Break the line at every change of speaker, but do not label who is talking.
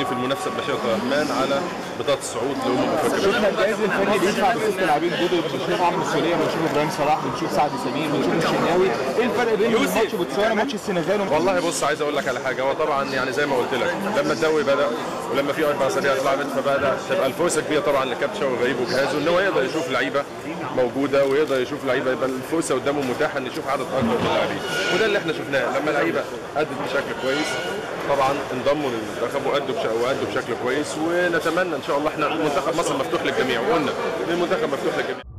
في المنافسه بمشيئه الرحمن على بطاقه الصعود لامم افريقيا
شفنا الجهاز الفني بيدفع بست لاعبين جدد بنشوف عمرو السوليه بنشوف ابراهيم صلاح بنشوف سعد سمير بنشوف الشناوي ايه الفرق بين ماتش بوتسوانا وماتش السنغال
والله بص عايز اقول لك على حاجه هو طبعا يعني زي ما قلت لك لما الدوري بدا ولما في اربع اسابيع اتلعبت فبدا تبقى الفرصه كبيره طبعا لكابتن شوقي غريب وجهازه ان هو يقدر يشوف لعيبه موجوده ويقدر يشوف لعيبه يبقى الفرصه قدامه متاحه ان يشوف عدد اكبر من اللاعبين وده اللي احنا شفناه لما اللعيبه ادت بشكل كويس طبعا انضموا للمنتخب وادوا بش- وادوا بشكل كويس ونتمنى ان شاء الله احنا منتخب مصر مفتوح للجميع وقلنا ان المنتخب مفتوح للجميع